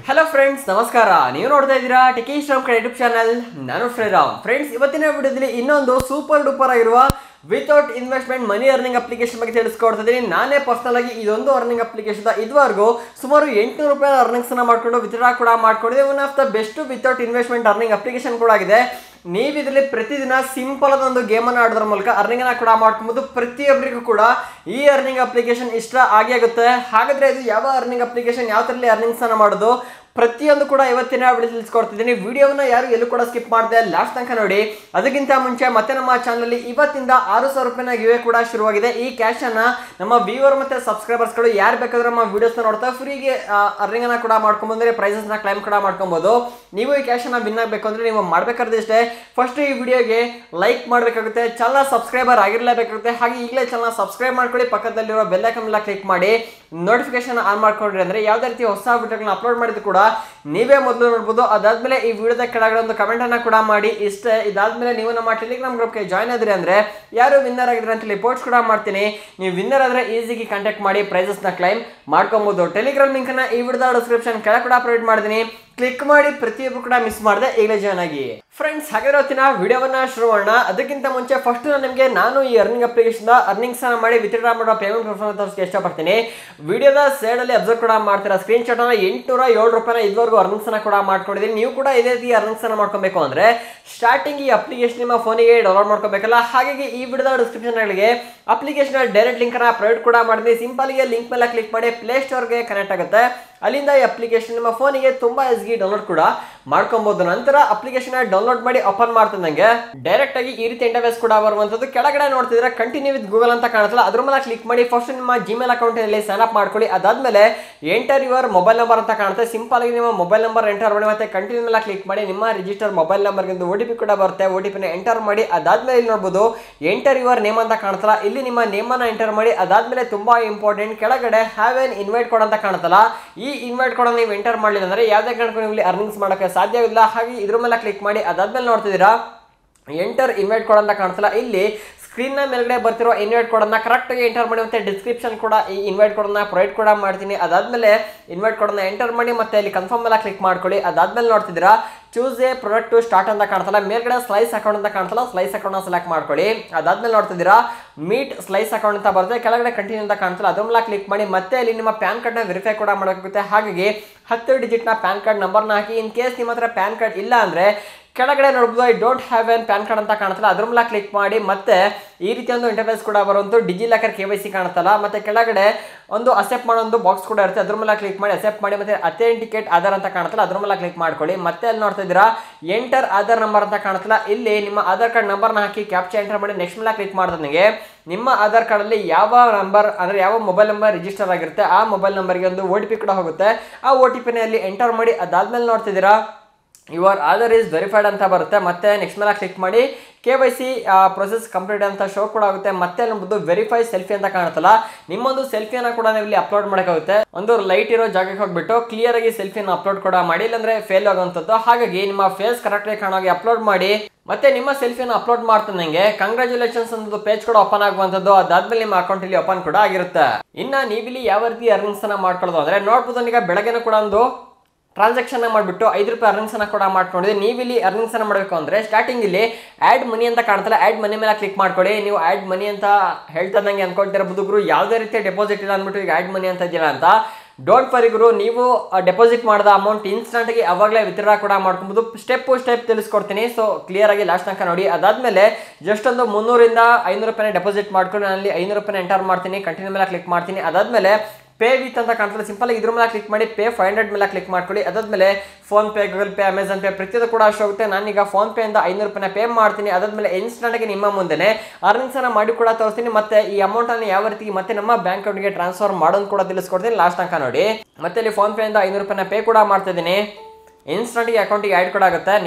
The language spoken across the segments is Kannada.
ಹಲೋ ಫ್ರೆಂಡ್ಸ್ ನಮಸ್ಕಾರ ನೀವು ನೋಡ್ತಾ ಇದ್ದೀರಾ ಟೆಕಿ ಶ್ರಮ್ ಯೂಟ್ಯೂಬ್ ಚಾನಲ್ ನಾನು ಶ್ರೀರಾಮ್ ಫ್ರೆಂಡ್ಸ್ ಇವತ್ತಿನ ವಿಡಿಯೋದಲ್ಲಿ ಇನ್ನೊಂದು ಸೂಪರ್ ಡೂಪರ್ ಆಗಿರುವ without investment money earning application ಬಗ್ಗೆ ತಿಳಿಸ್ಕೊಡ್ತಾ ಇದ್ದೀನಿ ನಾನೇ ಪರ್ಸನಲ್ ಆಗಿ ಇದೊಂದು ಅರ್ನಿಂಗ್ ಅಪ್ಲಿಕೇಶನ್ ಇದುವರೆಗೂ ಸುಮಾರು ಎಂಟುನೂರು ರೂಪಾಯಿ ಅರ್ನಿಂಗ್ಸ್ ಅನ್ನ ಮಾಡ್ಕೊಂಡು ವಿತ್ಡ್ರಾ ಕೂಡ ಮಾಡ್ಕೊಂಡಿದೆ one of the best without investment earning application ಕೂಡ ಆಗಿದೆ ನೀವು ಇದರಲ್ಲಿ ಪ್ರತಿದಿನ ಸಿಂಪಲ್ ಆದ ಒಂದು ಗೇಮ್ ಅನ್ನು ಆಡೋದ್ರ ಮೂಲಕ ಅರ್ನಿಂಗ್ ಅನ್ನ ಕೂಡ ಮಾಡ್ಕೊಬಹುದು ಪ್ರತಿಯೊಬ್ಬರಿಗೂ ಕೂಡ ಈ ಅರ್ನಿಂಗ್ ಅಪ್ಲಿಕೇಶನ್ ಇಷ್ಟ ಆಗೇ ಆಗುತ್ತೆ ಹಾಗಾದ್ರೆ ಇದು ಯಾವ ಅರ್ನಿಂಗ್ ಅಪ್ಲಿಕೇಶನ್ ಯಾವ ತರಲಿ ಅರ್ನಿಂಗ್ಸ್ ಅನ್ನ ಮಾಡೋದು ಪ್ರತಿಯೊಂದು ಕೂಡ ಇವತ್ತಿನ ವಿಡಿಯೋ ತಿಳಿಸ್ಕೊಡ್ತಿದ್ದೀನಿ ವಿಡಿಯೋವನ್ನ ಯಾರು ಎಲ್ಲೂ ಕೂಡ ಸ್ಕಿಪ್ ಮಾಡದೆ ಲಾಸ್ಟ್ ತನಕ ನೋಡಿ ಅದಕ್ಕಿಂತ ಮುಂಚೆ ಮತ್ತೆ ನಮ್ಮ ಚಾನಲ್ ಇವತ್ತಿಂದ ಆರು ಸಾವಿರ ರೂಪಾಯಿನ ಗಿವೆ ಕೂಡ ಶುರುವಾಗಿದೆ ಈ ಕ್ಯಾಶ್ ಅನ್ನ ನಮ್ಮ ವ್ಯೂವರ್ ಮತ್ತೆ ಸಬ್ಸ್ಕ್ರೈಬರ್ಸ್ಗಳು ಯಾರು ಬೇಕಾದ್ರೂ ನಮ್ಮ ವಿಡಿಯೋಸ್ನ ನೋಡ್ತಾ ಫ್ರೀಗೆ ಅರ್ನಿಂಗ್ ಅನ್ನ ಕೂಡ ಮಾಡ್ಕೊಂಬಂದ್ರೆ ಪ್ರೈಸಸ್ ನ ಕ್ಲೈಮ್ ಕೂಡ ಮಾಡ್ಕೊಬಹುದು ನೀವು ಈ ಕ್ಯಾಶ್ ಅನ್ನ ವಿನ್ ಆಗಬೇಕು ಅಂದ್ರೆ ನೀವು ಮಾಡ್ಬೇಕಾದ್ರೆ ಇಷ್ಟೇ ಫಸ್ಟ್ ಈ ವಿಡಿಯೋಗೆ ಲೈಕ್ ಮಾಡಬೇಕಾಗುತ್ತೆ ಚಾನಲ್ ಸಬ್ಸ್ಕ್ರೈಬರ್ ಆಗಿರಲೇಬೇಕಾಗುತ್ತೆ ಹಾಗೆ ಈಗಲೇ ಚಾನಲ್ ಸಬ್ಸ್ಕ್ರೈಬ್ ಮಾಡ್ಕೊಳ್ಳಿ ಪಕ್ಕದಲ್ಲಿರೋ ಬೆಲ್ ಐಕನ್ ಮೇಲೆ ಕ್ಲಿಕ್ ಮಾಡಿ ನೋಟಿಫಿಕೇಶನ್ ಆನ್ ಮಾಡ್ಕೊಂಡ್ರಿ ಅಂದ್ರೆ ಯಾವುದೇ ರೀತಿ ಹೊಸ ವಿಡಿಯೋಗಳನ್ನ ಅಪ್ಲೋಡ್ ಮಾಡಿದ್ರು ಕೂಡ ನೀವೇ ಮೊದಲು ನೋಡ್ಬೋದು ಅದಾದ್ಮೇಲೆ ಈ ವಿಡಿಯೋದ ಕೆಳಗಡೆ ಒಂದು ಕಮೆಂಟ್ ಅನ್ನ ಕೂಡ ಮಾಡಿ ಇಷ್ಟ ಇದಾದ್ಮೇಲೆ ನೀವು ನಮ್ಮ ಟೆಲಿಗ್ರಾಮ್ ಗ್ರೂಪ್ಗೆ ಜಾಯ್ನ್ ಆದ್ರಿ ಅಂದ್ರೆ ಯಾರು ವಿನ್ನರ್ ಆಗಿದ್ರೆ ಅಂತ ರಿಪೋರ್ಟ್ಸ್ ಕೂಡ ಮಾಡ್ತೀನಿ ನೀವು ವಿನ್ನರ್ ಆದ್ರೆ ಈಸಿಗೆ ಕಾಂಟ್ಯಾಕ್ಟ್ ಮಾಡಿ ಪ್ರೈಸಸ್ ನ ಕ್ಲೈಮ್ ಮಾಡ್ಕೊಬಹುದು ಟೆಲಿಗ್ರಾಮ್ ಲಿಂಕ್ ಅನ್ನ ಈ ವಿಡಿಯೋದ ಡಿಸ್ಕ್ರಿಪ್ಷನ್ ಕೆಳಗೆ ಕೂಡ ಪ್ರೊವೈಡ್ ಮಾಡ್ತೀನಿ ಕ್ಲಿಕ್ ಮಾಡಿ ಪ್ರತಿಯೊಬ್ಬರು ಕೂಡ ಮಿಸ್ ಮಾಡದೆ ಈಗಲೇ ಜಾಯ್ನ್ ಆಗಿ ಫ್ರೆಂಡ್ಸ್ ಹಾಗಾದ್ರೆ ಇವತ್ತಿನ ವಿಡಿಯೋವನ್ನ ಶುರು ಮಾಡೋಣ ಅದಕ್ಕಿಂತ ಮುಂಚೆ ಫಸ್ಟ್ ನಾನು ನಿಮಗೆ ನಾನು ಈ ಅರ್ನಿಂಗ್ ಅಪ್ಲಿಕೇಶನ್ ಅರ್ನಿಂಗ್ಸ್ ಅನ್ನ ಮಾಡಿ ವಿತ್ಡ್ರಾ ಮಾಡೋ ಪೇಮೆಂಟ್ ಪ್ರಿಫರೆನ್ಸ್ ತೋರಿಸಕ್ಕೆ ಇಷ್ಟಪಡ್ತೀನಿ ವಿಡಿಯೋದ ಸೈಡ್ ಅಲ್ಲಿ ಅಬ್ಸರ್ವ್ ಕೂಡ ಮಾಡ್ತೀರಾ ಸ್ಕ್ರೀನ್ ಶಾಟ್ ಅನ್ನ ಎಂಟುನೂರ ಏಳು ರೂಪಾಯಿನ ಇದುವರೆಗೂ ಅರ್ನಿಂಗ್ಸ್ ಅನ್ನ ಕೂಡ ಮಾಡ್ಕೊಂಡಿದ್ದೀನಿ ನೀವು ಕೂಡ ಇದೇ ರೀತಿ ಅರ್ನಿಂಗ್ಸ್ ಅನ್ನ ಮಾಡ್ಕೊಬೇಕು ಅಂದ್ರೆ ಸ್ಟಾರ್ಟಿಂಗ್ ಈ ಅಪ್ಲಿಕೇಶನ್ ನಿಮ್ಮ ಫೋನಿಗೆ ಡೌನ್ಲೋಡ್ ಮಾಡ್ಕೋಬೇಕಲ್ಲ ಹಾಗಾಗಿ ಈ ವಿಡಿಯೋದ ಡಿಸ್ಕ್ರಿಪ್ಷನ್ ಗಳಿಗೆ ಅಪ್ಲಿಕೇಶನ್ ಡೈರೆಕ್ಟ್ ಲಿಂಕ್ ಅನ್ನ ಪ್ರೊವೈಡ್ ಕೂಡ ಮಾಡಿದ್ದೀನಿ ಸಿಂಪಲ್ ಗೆ ಲಿಂಕ್ ಮೇಲೆ ಕ್ಲಿಕ್ ಮಾಡಿ ಪ್ಲೇ ಸ್ಟೋರ್ಗೆ ಕನೆಕ್ಟ್ ಆಗುತ್ತೆ ಅಲ್ಲಿಂದ ಈ ಅಪ್ಲಿಕೇಶನ್ ನಿಮ್ಮ ಫೋನಿಗೆ ತುಂಬಾ ಎಸ್ಗಿ ಡೌನ್ಲೋಡ್ ಕೂಡ ಮಾಡ್ಕೊಬಹುದು ನಂತರ ಅಪ್ಲಿಕೇಶನ್ ಡೌನ್ಲೋಡ್ ಮಾಡಿ ಓಪನ್ ಮಾಡ್ತಿದ್ದಂಗೆ ಡೈರೆಕ್ಟ್ ಆಗಿ ಈ ರೀತಿ ಇಂಟರ್ಫೇಸ್ ಕೂಡ ಬರುವಂತದ್ದು ಕೆಳಗಡೆ ನೋಡ್ತಿದ್ರೆ ಕಂಟಿನ್ಯೂ ವಿತ್ ಗೂಗಲ್ ಅಂತ ಕಾಣುತ್ತಲ್ಲ ಅದ್ರ ಮೇಲೆ ಕ್ಲಿಕ್ ಮಾಡಿ ಫಸ್ಟ್ ನಿಮ್ಮ ಜಿಮೇಲ್ ಅಕೌಂಟ್ ಅಲ್ಲಿ ಸೈನ್ ಅಪ್ ಮಾಡ್ಕೊಳ್ಳಿ ಅದಾದ್ಮೇಲೆ ಎಂಟರ್ ಯುವರ್ ಮೊಬೈಲ್ ನಂಬರ್ ಅಂತ ಕಾಣುತ್ತೆ ಸಿಂಪಲ್ ಆಗಿ ನಿಮ್ಮ ಮೊಬೈಲ್ ನಂಬರ್ ಎಂಟರ್ ಮಾಡಿ ಮತ್ತೆ ಕಂಟಿನ್ಯೂ ಮೇಲೆ ಕ್ಲಿಕ್ ಮಾಡಿ ನಿಮ್ಮ ರಿಜಿಸ್ಟರ್ ಮೊಬೈಲ್ ನಂಬರ್ಗೆ ಒಂದು ಓ ಟಿ ಪಿ ಕೂಡ ಬರುತ್ತೆ ಓ ಟಿ ಪಿನ ಎಂಟರ್ ಮಾಡಿ ಅದಾದ್ಮೇಲೆ ಇಲ್ಲಿ ನೋಡ್ಬೋದು ಎಂಟರ್ ಯುವರ್ ನೇಮ್ ಅಂತ ಕಾಣುತ್ತಲ್ಲ ಇಲ್ಲಿ ನಿಮ್ಮ ನೇಮ್ ಅನ್ನ ಎಂಟರ್ ಮಾಡಿ ಅದಾದ್ಮೇಲೆ ತುಂಬಾ ಇಂಪಾರ್ಟೆಂಟ್ ಕೆಳಗಡೆ ಹ್ಯಾವ್ ಎನ್ ಇನ್ವೈಟ್ ಕೋಡ್ ಅಂತ ಕಾಣುತ್ತಲ್ಲ ಈ ಇನ್ವೈಟ್ ಕೋಡ್ ನೀವು ಎಂಟರ್ ಮಾಡಲಿಲ್ಲ ಅಂದ್ರೆ ಯಾವುದೇ ಕಾರಣಕ್ಕೂ ನೀವು ಇಲ್ಲಿ ಅರ್ನಿಂಗ್ಸ್ ಮಾಡೋಕ್ಕೆ ಸಾಧ್ಯವಿಲ್ಲ ಹಾಗೆ ಇದ್ರ ಮೇಲೆ ಕ್ಲಿಕ್ ಮಾಡಿ ಅದಾದ್ಮೇಲೆ ನೋಡ್ತಿದ್ದೀರಾ ಎಂಟರ್ ಇನ್ವೈಟ್ ಕೋಡ್ ಅಂತ ಕಾಣಿಸಲ್ಲ ಇಲ್ಲಿ ಸ್ಕ್ರೀನ್ ನ ಮೇಲ್ಗಡೆ ಬರ್ತಿರೋ ಇನ್ವೈಟ್ ಕೋಡ್ ಅನ್ನ ಕರೆಕ್ಟ್ ಆಗಿ ಎಂಟರ್ ಮಾಡಿ ಮತ್ತೆ ಡಿಸ್ಕ್ರಿಪ್ಷನ್ ಕೂಡ ಈ ಇನ್ವೈಟ್ ಕೋಡ್ ಅನ್ನ ಪ್ರೊವೈಡ್ ಕೂಡ ಮಾಡ್ತೀನಿ ಅದಾದ್ಮೇಲೆ ಇನ್ವೈಟ್ ಕೋಡ್ ಅನ್ನ ಎಂಟರ್ ಮಾಡಿ ಮತ್ತೆ ಇಲ್ಲಿ ಕನ್ಫರ್ಮ್ ಮೇಲೆ ಕ್ಲಿಕ್ ಮಾಡ್ಕೊಳ್ಳಿ ಅದಾದ್ಮೇಲೆ ನೋಡ್ತಿದ್ದೀರಾ choose a product to start ಅಂತ ಕಾಣ್ತಲ್ಲ ಮೇಲ್ಗಡೆ ಸ್ಲೈಸ್ ಅಕೌಂಟ್ ಅಂತ ಕಾಣ್ತಲ್ಲ ಸ್ಲೈಸ್ ಅಕೌಂಟ್ ಸೆಲೆಕ್ಟ್ ಮಾಡ್ಕೊಳ್ಳಿ ಅದಾದ್ಮೇಲೆ ನೋಡ್ತಿದ್ದೀರಾ ಮೀಟ್ ಸ್ಲೈಸ್ ಅಕೌಂಟ್ ಅಂತ ಬರುತ್ತೆ ಕೆಳಗಡೆ ಕಂಟಿನ್ಯೂ ಅಂತ ಕಾಣ್ತಲ್ಲ ಅದ್ರ ಮೇಲೆ ಕ್ಲಿಕ್ ಮಾಡಿ ಮತ್ತೆ ಇಲ್ಲಿ ನಿಮ್ಮ ಪ್ಯಾನ್ ಕಾರ್ಡ್ನ ವೆರಿಫೈ ಕೂಡ ಮಾಡಬೇಕಾಗುತ್ತೆ ಹಾಗಾಗಿ ಹತ್ತು ಡಿಜಿಟ್ನ ಪ್ಯಾನ್ ಕಾರ್ಡ್ ನಂಬರ್ನ ಹಾಕಿ ಇನ್ ಕೇಸ್ ನಿಮ್ಮ ಹತ್ರ ಪ್ಯಾನ್ ಕಾರ್ಡ್ ಇಲ್ಲ ಅಂದ್ರೆ ಕೆಳಗಡೆ ನೋಡ್ಬೋದು I don't have an PAN card ಅಂತ ಕಾಣುತ್ತಲ್ಲ ಅದ್ರ ಮೇಲೆ ಕ್ಲಿಕ್ ಮಾಡಿ ಮತ್ತೆ ಈ ರೀತಿ ಒಂದು ಇಂಟರ್ಫೇಸ್ ಕೂಡ ಬರುವಂತ DigiLocker K Y C ಕಾಣುತ್ತಲ್ಲ ಮತ್ತೆ ಕೆಳಗಡೆ ಒಂದು ಅಸೆಪ್ಟ್ ಮಾಡೋ ಒಂದು ಬಾಕ್ಸ್ ಕೂಡ ಇರುತ್ತೆ ಅದ್ರ ಮೇಲೆ ಕ್ಲಿಕ್ ಮಾಡಿ ಅಸೆಪ್ಟ್ ಮಾಡಿ ಮತ್ತೆ ಅಥೆಂಟಿಕೇಟ್ ಆಧಾರ್ ಅಂತ ಕಾಣುತ್ತಲ್ಲ ಅದ್ರ ಮೇಲೆ ಕ್ಲಿಕ್ ಮಾಡ್ಕೊಳ್ಳಿ ಮತ್ತೆ ಅಲ್ಲಿ ನೋಡ್ತಾ ಇದ್ದೀರಾ ಎಂಟರ್ ಆಧಾರ್ ನಂಬರ್ ಅಂತ ಕಾಣುತ್ತಲ್ಲ ಇಲ್ಲಿ ನಿಮ್ಮ ಆಧಾರ್ ಕಾರ್ಡ್ ನಂಬರ್ನ ಹಾಕಿ ಕ್ಯಾಪ್ಚರ್ ಎಂಟರ್ ಮಾಡಿ ನೆಕ್ಸ್ಟ್ ಮೇಲೆ ಕ್ಲಿಕ್ ಮಾಡಿದಂಗೆ ನಿಮ್ಮ ಆಧಾರ್ ಕಾರ್ಡಲ್ಲಿ ಯಾವ ನಂಬರ್ ಅಂದರೆ ಯಾವ ಮೊಬೈಲ್ ನಂಬರ್ ರಿಜಿಸ್ಟರ್ ಆಗಿರುತ್ತೆ ಆ ಮೊಬೈಲ್ ನಂಬರ್ಗೆ ಒಂದು ಓ ಟಿ ಪಿ ಕೂಡ ಹೋಗುತ್ತೆ ಆ ಓ ಟಿ ಪಿನ ಅಲ್ಲಿ ಎಂಟರ್ ಮಾಡಿ ಅದಾದ್ಮೇಲೆ ನೋಡ್ತಿದ್ದೀರಾ ಯುವರ್ ಆಧಾರ್ ಈಸ್ ವೆರಿಫೈಡ್ ಅಂತ ಬರುತ್ತೆ ಮತ್ತೆ ನೆಕ್ಸ್ಟ್ ಮೇಲೆ ಕ್ಲಿಕ್ ಮಾಡಿ K Y C process complete ಅಂತ ಶೋ ಕೂಡ ಆಗುತ್ತೆ ಮತ್ತೆ ನಮ್ಮದು ವೆರಿಫೈ ಸೆಲ್ಫಿ ಅಂತ ಕಾಣುತ್ತಲ್ಲ ನಿಮ್ಮೊಂದು ಸೆಲ್ಫಿಯನ್ನು ಕೂಡ ನೀವು ಇಲ್ಲಿ ಅಪ್ಲೋಡ್ ಮಾಡೋಕ್ಕಾಗುತ್ತೆ ಒಂದು ಲೈಟ್ ಇರೋ ಜಾಗಕ್ಕೆ ಹೋಗ್ಬಿಟ್ಟು ಕ್ಲಿಯರ್ ಆಗಿ ಸೆಲ್ಫಿನ ಅಪ್ಲೋಡ್ ಕೂಡ ಮಾಡಿ ಇಲ್ಲಾಂದ್ರೆ ಫೇಲ್ ಆಗುವಂಥದ್ದು ಹಾಗಾಗಿ ನಿಮ್ಮ ಫೇಸ್ ಕರೆಕ್ಟಾಗಿ ಕಾಣೋಗಿ ಅಪ್ಲೋಡ್ ಮಾಡಿ ಮತ್ತೆ ನಿಮ್ಮ ಸೆಲ್ಫಿಯನ್ನು ಅಪ್ಲೋಡ್ ಮಾಡ್ತಾನಂಗೆ ಕಂಗ್ರಾಚುಲೇಷನ್ಸ್ ಅನ್ನೋದು ಪೇಜ್ ಕೂಡ ಓಪನ್ ಆಗುವಂಥದ್ದು ಅದಾದ್ಮೇಲೆ ನಿಮ್ಮ ಅಕೌಂಟ್ ಇಲ್ಲಿ ಓಪನ್ ಕೂಡ ಆಗಿರುತ್ತೆ ಇನ್ನ ನೀವಿಲ್ಲಿ ಯಾವ ರೀತಿ ಅರ್ನಿಂಗ್ಸ್ ಅನ್ನ ಮಾಡ್ಕೊಳ್ಳೋದು ಅಂದ್ರೆ ನೋಡ್ಬೋದು ಈಗ ಬೆಳಗ್ಗೆನೂ ಕೂಡ ಒಂದು ಟ್ರಾನ್ಸಾಕ್ಷನ್ ಮಾಡಿಬಿಟ್ಟು ಐದು ರೂಪಾಯಿ ಅರ್ನಿಂಗ್ಸ್ ಅನ್ನ ಕೂಡ ಮಾಡ್ಕೊಂಡಿದೆ ನೀವು ಇಲ್ಲಿ ಅರ್ನಿಂಗ್ಸ್ ಅನ್ನ ಮಾಡಬೇಕು ಅಂದ್ರೆ ಸ್ಟಾರ್ಟಿಂಗ್ ಇಲ್ಲಿ ಆಡ್ ಮನಿ ಅಂತ ಕಾಣ್ತಲ್ಲ ಆಡ್ ಮನಿ ಮೇಲೆ ಕ್ಲಿಕ್ ಮಾಡ್ಕೊಳ್ಳಿ ನೀವು ಆಡ್ ಮನಿ ಅಂತ ಹೇಳ್ತಾ ನಂಗೆ ಅನ್ಕೊಳ್ತೀರ ಬುದುಗರು ಯಾವುದೇ ರೀತಿಯ ಡೆಪಾಸಿಟ್ ಇಲ್ಲ ಅಂದ್ಬಿಟ್ಟು ಈಗ ಆಡ್ ಮನಿ ಅಂತ ಇದ್ದೀರಾ ಅಂತ ಡೋಂಟ್ ಫರಿ ಗುರು ನೀವು ಡೆಪಾಸಿಟ್ ಮಾಡಿದ ಅಮೌಂಟ್ ಇನ್ಸ್ಟಂಟ್ ಆಗಿ ಅವಾಗಲೇ ವಿತ್ಡ್ರಾ ಕೂಡ ಮಾಡ್ಕೊಬೋದು ಸ್ಟೆಪ್ ಸ್ಟೆಪ್ ತಿಳಿಸ್ಕೊಡ್ತೀನಿ ಸೊ ಕ್ಲಿಯರ್ ಆಗಿ ಲಾಸ್ಟ್ ತನಕ ನೋಡಿ ಅದಾದ್ಮೇಲೆ ಜಸ್ಟ್ ಒಂದು ಮುನ್ನೂರಿಂದ ಐನೂರು ರೂಪಾಯಿನ ಡೆಪಾಸಿಟ್ ಮಾಡ್ಕೊಂಡು ನಾನು ಅಲ್ಲಿ ಐನೂರು ರೂಪಾಯಿನ ಎಂಟರ್ ಮಾಡ್ತೀನಿ ಕಂಟಿನ್ಯೂ ಮೇಲೆ ಕ್ಲಿಕ್ ಮಾಡ್ತೀನಿ ಅದಾದ್ಮೇಲೆ ಪೇ ವಿತ್ ಅಂತ ಕಾಣ್ತದೆ ಸಿಂಪಲ್ ಇದ್ರ ಮೇಲೆ ಕ್ಲಿಕ್ ಮಾಡಿ ಪೇ ಫೈವ್ ಹಂಡ್ರೆಡ್ ಮೇಲೆ ಕ್ಲಿಕ್ ಮಾಡ್ಕೊಳ್ಳಿ ಅದಾದ್ಮೇಲೆ PhonePe Google Pay Amazon Pay ಪ್ರತಿಯೊಂದು ಕೂಡ ಅಷ್ಟು ಹೋಗುತ್ತೆ ನಾನೀಗ ಫೋನ್ ಪೇ ಇಂದ ಐನೂರು ರೂಪಾಯಿನ ಪೇ ಮಾಡ್ತೀನಿ ಅದಾದ್ಮೇಲೆ ಇನ್ಸ್ಟಂಟ್ ಆಗಿ ನಿಮ್ಮ ಮುಂದೆ ಅರ್ನಿಂಗ್ಸ್ ಅನ್ನ ಮಾಡಿ ಕೂಡ ತೋರಿಸ್ತೀನಿ ಮತ್ತೆ ಈ ಅಮೌಂಟ್ ಅನ್ನು ಯಾವ ರೀತಿ ಮತ್ತೆ ನಮ್ಮ ಬ್ಯಾಂಕ್ ಅಕೌಂಟ್ಗೆ ಟ್ರಾನ್ಸ್ಫರ್ ಮಾಡೋದು ಕೂಡ ತಿಳಿಸ್ಕೊಡ್ತೀನಿ ಲಾಸ್ಟ್ ತನಕ ನೋಡಿ ಮತ್ತೆ ಇಲ್ಲಿ ಫೋನ್ ಪೇ ಇಂದ ಐನೂರು ರೂಪಾಯಿನ ಪೇ ಕೂಡ ಮಾಡ್ತಿದ್ದೀನಿ ಇನ್ಸ್ಟಂಟ್ಗೆ ಅಕೌಂಟಿಗೆ ಆ್ಯಡ್ ಕೂಡ ಆಗುತ್ತೆ ನೀವೆಲ್ಲ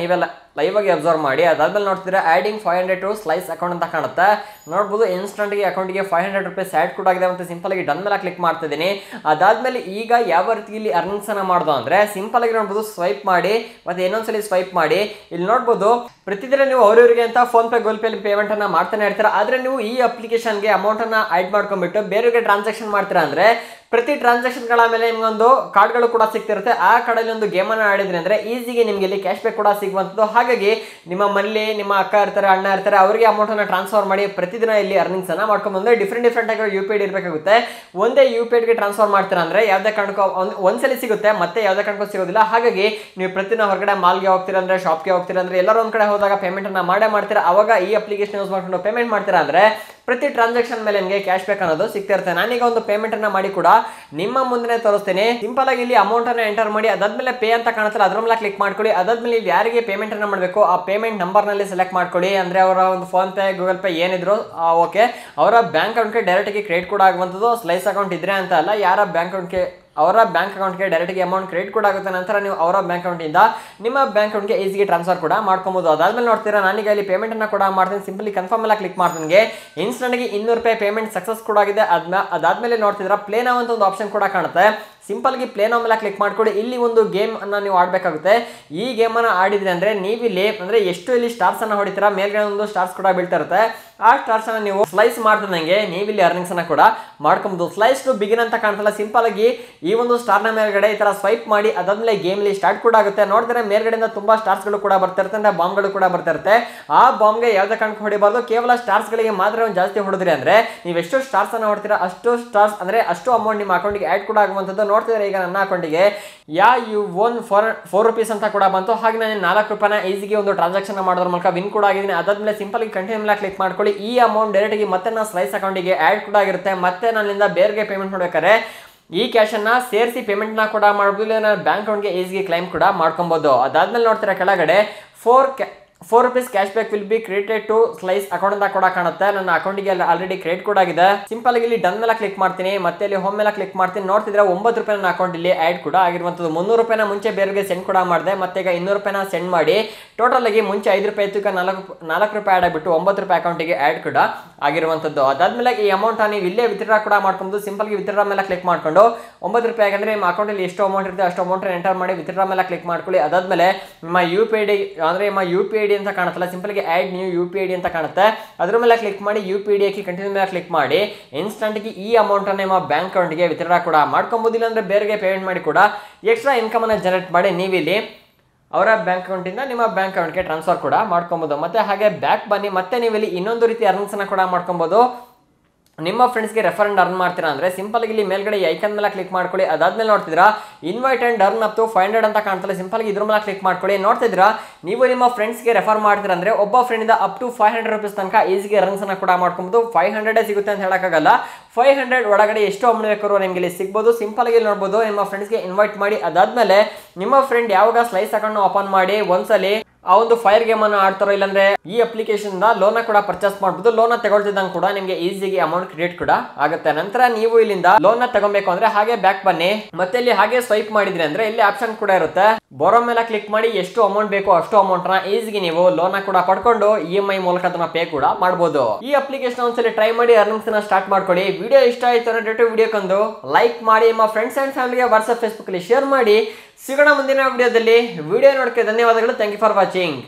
ಲೈವ್ ಆಗಿ ಅಬ್ಸರ್ವ್ ಮಾಡಿ ಅದಾದ್ಮೇಲೆ ನೋಡ್ತಿದ್ರೆ adding five hundred to Slice account ಅಂತ ಕಾಣುತ್ತೆ ನೋಡ್ಬೋದು ಇನ್ಸ್ಟಂಟ್ಗೆ ಅಕೌಂಟ್ಗೆ ಫೈವ್ ಹಂಡ್ರೆಡ್ ರುಪೀಸ್ ಆ್ಯಡ್ ಕೂಡ ಆಗಿದೆ ಮತ್ತು ಸಿಂಪಲ್ ಆಗಿ ಡನ್ ಮೇಲೆ ಕ್ಲಿಕ್ ಮಾಡ್ತಿದ್ದೀನಿ ಅದಾದ್ಮೇಲೆ ಈಗ ಯಾವ ರೀತಿ ಇಲ್ಲಿ ಅರ್ನಿಂಗ್ಸ್ ಅನ್ನ ಮಾಡ್ದು ಅಂದ್ರೆ ಸಿಂಪಲ್ ಆಗಿ ನೋಡ್ಬೋದು ಸ್ವೈಪ್ ಮಾಡಿ ಮತ್ತೆ ಇನ್ನೊಂದ್ಸಲಿ ಸ್ವೈಪ್ ಮಾಡಿ ಇಲ್ಲಿ ನೋಡ್ಬೋದು ಪ್ರತಿದಿನ ನೀವು ಅವ್ರವ್ರಿಗೆ ಅಂತ PhonePe Google Pay payment ಅನ್ನ ಮಾಡ್ತಾನೆ ಇರ್ತೀರಾ ಆದ್ರೆ ನೀವು ಈ ಅಪ್ಲಿಕೇಶನ್ಗೆ ಅಮೌಂಟ್ ಅನ್ನ ಆಡ್ ಮಾಡ್ಕೊಂಡ್ಬಿಟ್ಟು ಬೇರೆಯವ್ರಿಗೆ ಟ್ರಾನ್ಸಾಕ್ಷನ್ ಮಾಡ್ತೀರಾ ಅಂದ್ರೆ ಪ್ರತಿ ಟ್ರಾನ್ಸಾಕ್ಷನ್ಗಳ ಮೇಲೆ ನಿಮ್ಗೊಂದು ಕಾರ್ಡ್ಗಳು ಕೂಡ ಸಿಗ್ತಿರುತ್ತೆ ಆ ಕಾರ್ಡಲ್ಲಿ ಒಂದು ಗೇಮನ್ನು ಆಡಿದ್ರಿ ಅಂದ್ರೆ ಈಸಿಗೆ ನಿಮಗೆ ಇಲ್ಲಿ ಕ್ಯಾಶ್ ಬ್ಯಾಕ್ ಕೂಡ ಸಿಗುವಂಥದ್ದು ಹಾಗಾಗಿ ನಿಮ್ಮ ಮನೇಲಿ ನಿಮ್ಮ ಅಕ್ಕ ಇರ್ತಾರೆ ಅಣ್ಣ ಇರ್ತಾರೆ ಅವರಿಗೆ ಅಮೌಂಟನ್ನು ಟ್ರಾನ್ಸ್ಫರ್ ಮಾಡಿ ಪ್ರತಿದಿನ ಇಲ್ಲಿ ಅರ್ನಿಂಗ್ಸ್ ಅನ್ನ ಮಾಡ್ಕೊಂಡು ಬಂದ್ರೆ ಡಿಫ್ರೆಂಟ್ ಡಿಫ್ರೆಂಟ್ ಆಗಿರೋ ಯು ಪಿ ಐ ಇರಬೇಕಾಗುತ್ತೆ ಒಂದೇ ಯು ಪಿ ಐಗೆ ಟ್ರಾನ್ಸ್ಫರ್ ಮಾಡ್ತೀರಾ ಅಂದ್ರೆ ಯಾವುದೇ ಕಾರಣಕ್ಕೂ ಒಂದ್ ಒಂದ್ಸಲಿ ಸಿಗುತ್ತೆ ಮತ್ತೆ ಯಾವುದೇ ಕಾರಣಕ್ಕೂ ಸಿಗೋದಿಲ್ಲ ಹಾಗಾಗಿ ನೀವು ಪ್ರತಿದಿನ ಹೊರಗಡೆ ಮಾಲ್ಗೆ ಹೋಗ್ತೀರಾ ಅಂದ್ರೆ ಶಾಪ್ಗೆ ಹೋಗ್ತೀರಾ ಅಂದ್ರೆ ಎಲ್ಲರೂ ಒಂದ್ ಕಡೆ ಹೋದಾಗ ಪೇಮೆಂಟ್ ಅನ್ನ ಮಾಡೇ ಮಾಡ್ತೀರಾ ಅವಾಗ ಈ ಅಪ್ಲಿಕೇಶನ್ ಯೂಸ್ ಮಾಡ್ಕೊಂಡು ಪೇಮೆಂಟ್ ಮಾಡ್ತೀರಾ ಅಂದ್ರೆ ಪ್ರತಿ ಟ್ರಾನ್ಸಾಕ್ಷನ್ ಮೇಲೆ ನಿಮಗೆ ಕ್ಯಾಶ್ ಬ್ಯಾಕ್ ಅನ್ನೋದು ಸಿಗ್ತಾ ಇರುತ್ತೆ ನಾನೀಗ ಒಂದು ಪೇಮೆಂಟ್ ಅನ್ನ ಮಾಡಿ ಕೂಡ ನಿಮ್ಮ ಮುಂದೆ ತೋರಿಸ್ತೇನೆ ಸಿಂಪಲ್ ಆಗಿ ಇಲ್ಲಿ ಅಮೌಂಟ್ ಅನ್ನ ಎಂಟರ್ ಮಾಡಿ ಅದಾದ್ಮೇಲೆ ಪೇ ಅಂತ ಕಾಣುತ್ತಲ್ಲ ಅದ್ರ ಮೇಲೆ ಕ್ಲಿಕ್ ಮಾಡ್ಕೊಳ್ಳಿ ಅದಾದ್ಮೇಲೆ ಇಲ್ಲಿ ಯಾರಿಗೆ ಪೇಮೆಂಟ್ ಅನ್ನ ಮಾಡಬೇಕು ಆ ಪೇಮೆಂಟ್ ನಂಬರ್ ನಲ್ಲಿ ಸೆಲೆಕ್ಟ್ ಮಾಡ್ಕೊಳ್ಳಿ ಅಂದ್ರೆ ಅವರ ಒಂದು ಫೋನ್ ಪೇ ಗೂಗಲ್ ಪೇ ಏನಿದ್ರು ಓಕೆ ಅವರ ಬ್ಯಾಂಕ್ ಅಕೌಂಟ್ಗೆ ಡೈರೆಕ್ಟ್ ಆಗಿ ಕ್ರೆಡಿಟ್ ಕೂಡ ಆಗುವಂಥದ್ದು ಸ್ಲೈಸ್ ಅಕೌಂಟ್ ಇದ್ರೆ ಅಂತ ಅಲ್ಲ ಯಾರ ಬ್ಯಾಂಕ್ ಅಕೌಂಟ್ಗೆ ಅವರ ಬ್ಯಾಂಕ್ ಅಕೌಂಟ್ಗೆ ಡೈರೆಕ್ಟ್ಗೆ ಅಮೌಂಟ್ ಕ್ರೆಡಿಟ್ ಕೂಡ ಆಗುತ್ತೆ ನಂತರ ನೀವು ಅವರ ಬ್ಯಾಂಕ್ ಅಕೌಂಟಿಂದ ನಿಮ್ಮ ಬ್ಯಾಂಕ್ ಅಕೌಂಟ್ಗೆ ಈಸಿಗೆ ಟ್ರಾನ್ಸ್ಫರ್ ಕೂಡ ಮಾಡ್ಕೊಬೋದು ಅದಾದ್ಮೇಲೆ ನೋಡ್ತೀರಾ ನಾನೀಗ ಇಲ್ಲಿ ಪೇಮೆಂಟ್ ಅನ್ನ ಕೂಡ ಮಾಡ್ತೀನಿ ಸಿಂಪಲಿ ಕನ್ಫರ್ಮ್ ಎಲ್ಲ ಕ್ಲಿಕ್ ಮಾಡ್ತೀನಿ ಇನ್ಸ್ಟೆಂಟ್ಗೆ ಇನ್ನೂರು ರೂಪಾಯಿ ಪೇಮೆಂಟ್ ಸಕ್ಸಸ್ ಕೂಡ ಆಗಿದೆ ಅದ್ಮ ಅದಾದ್ಮೇಲೆ ನೋಡ್ತಿದ್ರ ಪ್ಲೇ ನಾವು ಅಂತ ಒಂದು ಆಪ್ಷನ್ ಕೂಡ ಕಾಣುತ್ತೆ ಸಿಂಪಲ್ಗೆ ಪ್ಲೇ ನಾವು ಮೇಲೆ ಕ್ಲಿಕ್ ಮಾಡ್ಕೊಳ್ಳಿ ಇಲ್ಲಿ ಒಂದು ಗೇಮ್ ಅನ್ನ ನೀವು ಆಡಬೇಕಾಗುತ್ತೆ ಈ ಗೇಮ್ ಅನ್ನ ಆಡಿದ್ರಿ ಅಂದ್ರೆ ನೀವು ಇಲ್ಲಿ ಅಂದ್ರೆ ಎಷ್ಟು ಇಲ್ಲಿ ಸ್ಟಾರ್ಸ್ ಅನ್ನ ಹೊಡಿತೀರಾ ಮೇಲ್ಗಡೆ ಒಂದು ಸ್ಟಾರ್ಸ್ ಕೂಡ ಬೀಳ್ತಾ ಇರುತ್ತೆ ಆ ಸ್ಟಾರ್ಸ್ ಅನ್ನ ನೀವು ಸ್ಲೈಸ್ ಮಾಡ್ತಿದ್ದಂಗೆ ನೀವು ಇಲ್ಲಿ ಅರ್ನಿಂಗ್ಸ್ ಅನ್ನ ಕೂಡ ಮಾಡ್ಕೊಬಹುದು ಸ್ಲೈಸ್ ಟು ಬಿಗಿನ್ ಅಂತ ಕಾಣ್ತಲ್ಲ ಸಿಂಪಲ್ ಆಗಿ ಈ ಒಂದು ಸ್ಟಾರ್ ನ ಮೇಲ್ಗಡೆ ಈ ತರ ಸ್ವೈಪ್ ಮಾಡಿ ಅದಾದ್ಮೇಲೆ ಗೇಮ್ ಇಲ್ಲಿ ಸ್ಟಾರ್ಟ್ ಕೂಡ ಆಗುತ್ತೆ ನೋಡಿದ್ರೆ ಮೇಲ್ಗಡೆಯಿಂದ ತುಂಬಾ ಸ್ಟಾರ್ಸ್ ಗಳು ಕೂಡ ಬರ್ತಾ ಇರುತ್ತೆ ಅಂದ್ರೆ ಬಾಂಬ್ಗಳು ಕೂಡ ಬರ್ತಾ ಇರುತ್ತೆ ಆ ಬಾಂಬ್ಗೆ ಯಾವ್ದೇ ಕಾರಣಕ್ಕೆ ಹೊಡಿಬಾರ್ದು ಕೇವಲ ಸ್ಟಾರ್ಸ್ ಗಳಿಗೆ ಮಾತ್ರ ಒಂದು ಜಾಸ್ತಿ ಹೊಡೆದ್ರಿ ಅಂದ್ರೆ ನೀವು ಎಷ್ಟು ಸ್ಟಾರ್ಸ್ ಅನ್ನ ಹೊಡ್ತೀರಾ ಅಷ್ಟು ಸ್ಟಾರ್ಸ್ ಅಂದ್ರೆ ಅಷ್ಟು ಅಮೌಂಟ್ ನಿಮ್ಮ ಅಕೌಂಟ್ಗೆ ಆಡ್ ಕೂಡ ಆಗುವಂಥದ್ದು ನೋಡ್ತಿದ್ರೆ ಈಗ ನನ್ನ ಅಕೌಂಟಿಗೆ ಯಾ ಯು ಒನ್ ಫೋರ್ ಫೋರ್ ರುಪೀಸ್ ಅಂತ ಕೂಡ ಬಂತು ಹಾಗೆ ನಾನು ನಾಲ್ಕು ರೂಪಾಯಿನ ಈಸಿಗೆ ಒಂದು ಟ್ರಾನ್ಸಾಕ್ಷನ್ ಮಾಡೋದ್ರ ಮೂಲಕ ವಿನ್ ಕೂಡ ಆಗಿದ್ದೀನಿ ಅದಾದ್ಮೇಲೆ ಸಿಂಪಲ್ ಕಂಟಿನ್ಯೂ ಮೇಲೆ ಕ್ಲಿಕ್ ಮಾಡ್ಕೊಳ್ಳಿ ಈ ಅಮೌಂಟ್ ಡೈರೆಕ್ಟ್ ಆಗಿ ಮತ್ತೆ ನಾನು ಸ್ಲೈಸ್ ಅಕೌಂಟಿಗೆ ಆಡ್ ಕೂಡ ಆಗಿರುತ್ತೆ ಮತ್ತೆ ನನ್ನಿಂದ ಬೇರೆಗೆ ಪೇಮೆಂಟ್ ಮಾಡ್ಬೇಕಾದ್ರೆ ಈ ಕ್ಯಾಶನ್ನು ಸೇರಿಸಿ ಪೇಮೆಂಟ್ನ ಕೂಡ ಮಾಡ್ಬೋದು ಇಲ್ಲ ನಾನು ಬ್ಯಾಂಕ್ ಅಕೌಂಟ್ಗೆ ಈಸಿಗೆ ಕ್ಲೈಮ್ ಕೂಡ ಮಾಡ್ಕೊಬೋದು ಅದಾದ್ಮೇಲೆ ನೋಡ್ತೀರಾ ಕೆಳಗಡೆ ಫೋರ್ ಕ್ಯಾ four rupees cashback will be created to Slice account ಅಂತ ಕೂಡ ಕಾಣುತ್ತೆ ನನ್ನ ಅಕೌಂಟಿಗೆ ಆಲ್ರೆಡಿ ಕ್ರೆಡಿಟ್ ಕೂಡ ಆಗಿದೆ ಸಿಂಪಲ್ ಆಗಿ ಇಲ್ಲಿ ಡನ್ ಮೇಲೆ ಕ್ಲಿಕ್ ಮಾಡ್ತೀನಿ ಮತ್ತೆ ಇಲ್ಲಿ ಹೋಮ್ ಮೇಲೆ ಕ್ಲಿಕ್ ಮಾಡ್ತೀನಿ ನೋಡ್ತಿದ್ರೆ ಒಂಬತ್ತು ರೂಪಾಯಿ ನನ್ನ ಅಕೌಂಟ್ ಇಲ್ಲಿ ಆ್ಯಡ್ ಕೂಡ ಆಗಿರುವಂಥದ್ದು ಮುನ್ನೂರು ರೂಪಾಯಿನ ಮುಂಚೆ ಬೇರೆಗೆ ಸೆಂಡ್ ಕೂಡ ಮಾಡಿದೆ ಮತ್ತೆ ಈಗ ಇನ್ನೂರು ರೂಪಾಯಿನ ಸೆಂಡ್ ಮಾಡಿ ಟೋಟಲ್ ಆಗಿ ಮುಂಚೆ ಐದು ರೂಪಾಯಿ ಇತ್ತು ಈಗ ನಾಲ್ಕು ನಾಲ್ಕು ರೂಪಾಯಿ ಆಡ್ ಆಗಿಬಿಟ್ಟು ಒಂಬತ್ತು ರೂಪಾಯಿ ಅಕೌಂಟಿಗೆ ಆ್ಯಡ್ ಕೂಡ ಆಗಿರುವಂಥದ್ದು ಅದಾದ್ಮೇಲೆ ಈ ಅಮೌಂಟ್ ನೀವು ಇಲ್ಲೇ ವಿತ್ಡ್ರಾ ಕೂಡ ಮಾಡ್ಕೊಂಡು ಸಿಂಪಲ್ಗೆ ವಿತ್ಡ್ರಾ ಮೇಲೆ ಕ್ಲಿಕ್ ಮಾಡ್ಕೊಂಡು ಒಂಬತ್ತು ರೂಪಾಯಿ ಅಂದರೆ ನಿಮ್ಮ ಅಕೌಂಟಲ್ಲಿ ಎಷ್ಟು ಅಮೌಂಟ್ ಇರುತ್ತೆ ಅಷ್ಟು ಅಮೌಂಟ್ ಎಂಟರ್ ಮಾಡಿ ವಿತ್ಡ್ರಾ ಮೇಲೆ ಕ್ಲಿಕ್ ಮಾಡ್ಕೊಳ್ಳಿ ಅದಾದ್ಮೇಲೆ ನಿಮ್ಮ ಯು ಪಿ ಐ ಡಿ ಅಂದರೆ ನಿಮ್ಮ ಯು ಪಿ ಐ ಡಿ ಅಂತ ಕಾಣುತ್ತಲ್ಲ ಸಿಂಪಲ್ಗೆ add new U P I D ಅಂತ ಕಾಣುತ್ತೆ ಅದ್ರ ಮೇಲೆ ಕ್ಲಿಕ್ ಮಾಡಿ ಯು ಪಿ ಐ ಡಿ ಹಾಕಿ ಕಂಟಿನ್ಯೂ ಮೇಲೆ ಕ್ಲಿಕ್ ಮಾಡಿ ಇನ್ಸ್ಟಂಟ್ಗೆ ಈ ಅಮೌಂಟನ್ನು ನಿಮ್ಮ ಬ್ಯಾಂಕ್ ಅಕೌಂಟ್ಗೆ ವಿತ್ಡ್ರಾ ಕೂಡ ಮಾಡ್ಕೊಬೋದಿಲ್ಲ ಅಂದರೆ ಬೇರೆಗೆ ಪೇಮೆಂಟ್ ಮಾಡಿ ಕೂಡ ಎಕ್ಸ್ಟ್ರಾ ಇನ್ಕಮನ್ನು ಜನರೇಟ್ ಮಾಡಿ ನೀವಿಲ್ಲಿ ಅವರ ಬ್ಯಾಂಕ್ ಅಕೌಂಟಿಂದ ನಿಮ್ಮ ಬ್ಯಾಂಕ್ ಅಕೌಂಟ್ಗೆ ಟ್ರಾನ್ಸ್ಫರ್ ಕೂಡ ಮಾಡ್ಕೊಬೋದು ಮತ್ತೆ ಹಾಗೆ ಬ್ಯಾಕ್ ಬನ್ನಿ ಮತ್ತೆ ನೀವು ಇಲ್ಲಿ ಇನ್ನೊಂದು ರೀತಿ ಅರ್ನಿಂಗ್ಸನ್ನು ಕೂಡ ಮಾಡ್ಕೊಬೋದು ನಿಮ್ಮ ಫ್ರೆಂಡ್ಸ್ಗೆ ರೆಫರ್ ಅಂಡ್ ಅರ್ನ್ ಮಾಡ್ತೀರಾ ಅಂದರೆ ಸಿಂಪಲ್ ಇಲ್ಲಿ ಮೇಲ್ಗಡೆ ಐಕನ್ ಮೇಲೆ ಕ್ಲಿಕ್ ಮಾಡ್ಕೊಳ್ಳಿ ಅದಾದ್ಮೇಲೆ ನೋಡ್ತಿದ್ರಾ invite and earn up to five hundred ಅಂತ ಕಾಣ್ತಲ್ಲ ಸಿಂಪಲ್ ಇದ್ರ ಮೇಲೆ ಕ್ಲಿಕ್ ಮಾಡ್ಕೊಳ್ಳಿ ನೋಡ್ತಿದ್ರಾ ನೀವು ನಿಮ್ಮ ಫ್ರೆಂಡ್ಸ್ಗೆ ರೆಫರ್ ಮಾಡ್ತೀರಾ ಅಂದರೆ ಒಬ್ಬ ಫ್ರೆಂಡಿಂದ up to five hundred rupees ತನಕ ಈಸಿಗೆ ಅರ್ನ್ಸ್ ಅನ್ನ ಕೂಡ ಮಾಡ್ಕೊಬೋದು ಫೈವ್ ಹಂಡ್ರೆಡೇ ಸಿಗುತ್ತೆ ಅಂತ ಹೇಳೋಕ್ಕಾಗಲ್ಲ ಫೈವ್ ಹಂಡ್ರೆಡ್ ಒಳಗಡೆ ಎಷ್ಟು ಅಮೌಂಟ್ ಬೇಕಾದ್ರೂ ನಿಮಗೆ ಇಲ್ಲಿ ಸಿಗ್ಬೋದು ಸಿಂಪಲ್ ಆಗಿ ನೋಡ್ಬೋದು ನಿಮ್ಮ ಫ್ರೆಂಡ್ಸ್ಗೆ ಇನ್ವೈಟ್ ಮಾಡಿ ಅದಾದ್ಮೇಲೆ ನಿಮ್ಮ ಫ್ರೆಂಡ್ ಯಾವಾಗ ಸ್ಲೈಸ್ ಅಕೌಂಟ್ ಓಪನ್ ಮಾಡಿ ಒಂದ್ಸಲಿ ಆ ಒಂದು ಫೈರ್ ಗೇಮ್ ಅನ್ನು ಆಡ್ತಾರೋ ಇಲ್ಲಾಂದ್ರೆ ಈ ಅಪ್ಲಿಕೇಶನ್ ಲೋನ್ ಕೂಡ ಪರ್ಚೇಸ್ ಮಾಡಬಹುದು ಲೋನ್ ತಗೊಳ್ತಿದ್ದಂಗೆ ಕೂಡ ನಿಮಗೆ ಈಸಿಯಾಗಿ ಅಮೌಂಟ್ ಕ್ರಿಯೇಟ್ ಕೂಡ ಆಗುತ್ತೆ ನಂತರ ನೀವು ಇಲ್ಲಿಂದ ಲೋನ್ ತಗೊಬೇಕು ಅಂದ್ರೆ ಹಾಗೆ ಬ್ಯಾಕ್ ಬನ್ನಿ ಮತ್ತೆ ಇಲ್ಲಿ ಹಾಗೆ ಸ್ವೈಪ್ ಮಾಡಿದ್ರಿ ಅಂದ್ರೆ ಇಲ್ಲಿ ಆಪ್ಷನ್ ಕೂಡ ಇರುತ್ತೆ ಬೋರೋ ಮೇಲೆ ಕ್ಲಿಕ್ ಮಾಡಿ ಎಷ್ಟು ಅಮೌಂಟ್ ಬೇಕು ಅಷ್ಟು ಅಮೌಂಟ್ ನ ಈಸಿಗೆ ನೀವು ಲೋನ್ ಕೂಡ ಪಡ್ಕೊಂಡು ಇ ಎಂ ಐ ಮೂಲಕ ಅದನ್ನ ಪೇ ಕೂಡ ಮಾಡಬಹುದು ಈ ಅಪ್ಲಿಕೇಶನ್ ಒಂದ್ಸಲಿ ಟ್ರೈ ಮಾಡಿ ಅರ್ನಿಂಗ್ಸ್ ನ ಸ್ಟಾರ್ಟ್ ಮಾಡ್ಕೊಳ್ಳಿ ವಿಡಿಯೋ ಇಷ್ಟ ಆಯ್ತು ಅಂದ್ರೆ ವಿಡಿಯೋಕ್ಕೊಂದು ಲೈಕ್ ಮಾಡಿ ನಿಮ್ಮ ಫ್ರೆಂಡ್ಸ್ ಅಂಡ್ ಫ್ಯಾಮಿಲಿಗೆ ವಾಟ್ಸ್ಆಪ್ ಫೇಸ್ಬುಕ್ ಅಲ್ಲಿ ಶೇರ್ ಮಾಡಿ ಸಿಗೋಣ ಮುಂದಿನ ವಿಡಿಯೋದಲ್ಲಿ ವಿಡಿಯೋ ನೋಡಕ್ಕೆ ಧನ್ಯವಾದಗಳು ಥ್ಯಾಂಕ್ ಯು ಫಾರ್ ವಾಚಿಂಗ್